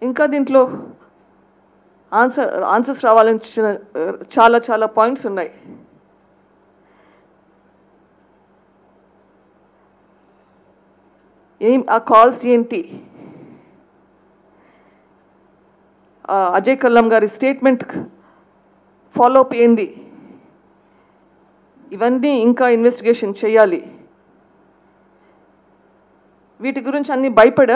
ఇంకా దీంట్లో answer answers రావాలని చిన్న- చాలా చాలా పాయింట్స్ ఉన్నాయి ఏం ఆ కాల్స్ ఏంటి ఆ అజయ్ కల్లం గారి స్టేట్మెంట్ ఫాలో అప్ ఏంది ఇవన్నీ ఇంకా ఇన్వెస్టిగేషన్ చేయాలి వీటి గురించి అన్ని భయపడా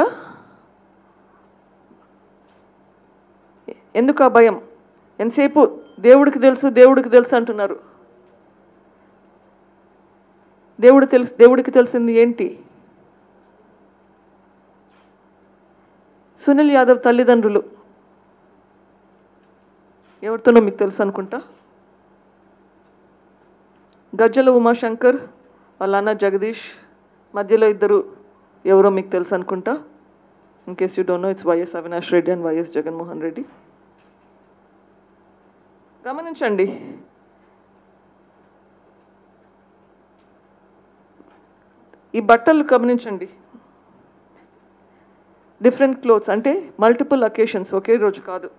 ఎందుకు ఆ భయం ఎంతసేపు దేవుడికి తెలుసు దేవుడికి తెలుసు అంటున్నారు దేవుడు తెలుసు దేవుడికి తెలిసింది ఏంటి సునీల్ యాదవ్ తల్లిదండ్రులు ఎవరితోనో మీకు తెలుసు అనుకుంటా గజ్జల ఉమాశంకర్ వాళ్ళ అన్న జగదీష్ మధ్యలో ఇద్దరు ఎవరో మీకు తెలుసు అనుకుంటా in case you don't know it's YS Avinash Reddy and YS Jaganmohan Reddy గమనించండి ఈ బట్టలు గమనించండి డిఫరెంట్ క్లోత్స్ అంటే మల్టిపుల్ అకేషన్స్ ఒకే రోజు కాదు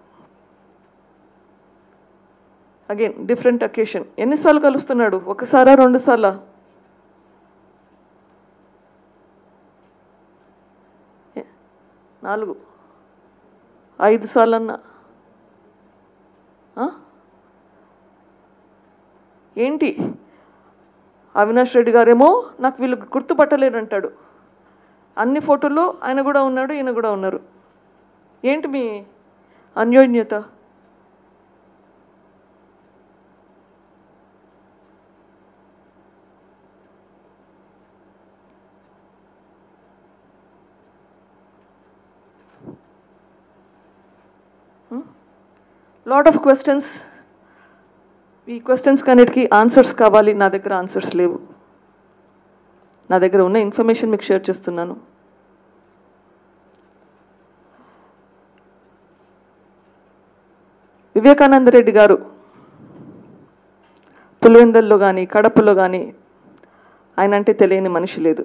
అగైన్ డిఫరెంట్ అకేషన్ ఎన్నిసార్లు కలుస్తున్నాడు ఒకసారా రెండు సార్లా నాలుగు ఐదు సార్లన్నా ఆ? ఏంటి అవినాష్ రెడ్డి గారేమో నాకు వీళ్ళు గుర్తుపట్టలేరు అంటాడు అన్ని ఫోటోల్లో ఆయన కూడా ఉన్నాడు ఈయన కూడా ఉన్నారు ఏంటి మీ అన్యోన్యత లాట్ ఆఫ్ క్వశ్చన్స్ ఈ క్వశ్చన్స్ కన్నిటికి ఆన్సర్స్ కావాలి నా దగ్గర ఆన్సర్స్ లేవు నా దగ్గర ఉన్న ఇన్ఫర్మేషన్ మీకు షేర్ చేస్తున్నాను వివేకానంద రెడ్డి గారు పులివెందల్లో కానీ కడపలో కానీ ఆయన అంటే తెలియని మనిషి లేదు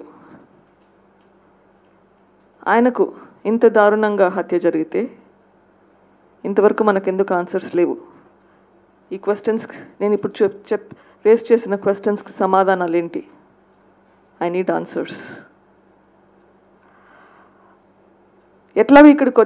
ఆయనకు ఇంత దారుణంగా హత్య జరిగితే ఇంతవరకు మనకెందుకు ఆన్సర్స్ లేవు ఈ క్వశ్చన్స్ నేను ఇప్పుడు చెప్ చెప్ రేస్ చేసిన క్వశ్చన్స్కి సమాధానాలు ఏంటి ఐ నీడ్ ఆన్సర్స్ ఎట్లా ఇక్కడికి